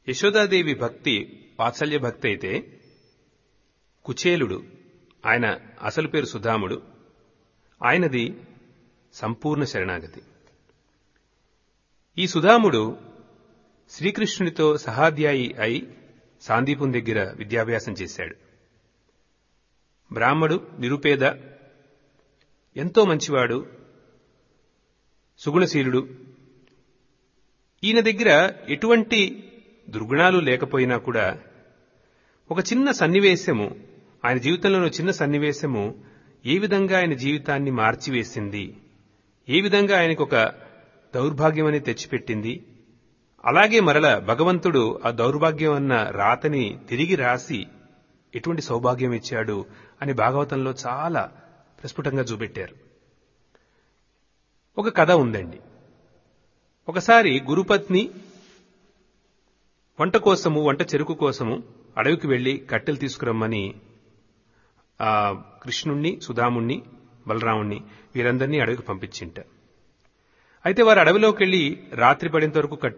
యశోదాదేవి భక్తి వాత్సల్య భక్తి అయితే కుచేలుడు ఆయన అసలు పేరు సుధాముడు ఆయనది సంపూర్ణ శరణాగతి ఈ సుధాముడు శ్రీకృష్ణునితో సహాధ్యాయి అయి సాందీపం దగ్గర విద్యాభ్యాసం చేశాడు బ్రాహ్మడు నిరుపేద ఎంతో మంచివాడు సుగుణశీలుడు ఈయన దగ్గర ఎటువంటి దుర్గుణాలు లేకపోయినా కూడా ఒక చిన్న సన్నివేశము ఆయన జీవితంలోని చిన్న సన్నివేశము ఏ విధంగా ఆయన జీవితాన్ని మార్చివేసింది ఏ విధంగా ఆయనకు ఒక దౌర్భాగ్యం అని తెచ్చిపెట్టింది అలాగే మరల భగవంతుడు ఆ దౌర్భాగ్యం అన్న రాతని తిరిగి రాసి ఎటువంటి సౌభాగ్యం ఇచ్చాడు అని భాగవతంలో చాలా ప్రస్ఫుటంగా చూపెట్టారు ఒక కథ ఉందండి ఒకసారి గురుపత్ని వంట కోసము వంట చెరుకు కోసము అడవికి వెళ్లి కట్టెలు తీసుకురమ్మని ఆ కృష్ణుణ్ణి సుధాముణ్ణి బలరాముణ్ణి వీరందరినీ అడవికి పంపించింట అయితే వారు అడవిలోకి వెళ్లి రాత్రి పడేంత వరకు కట్టెలు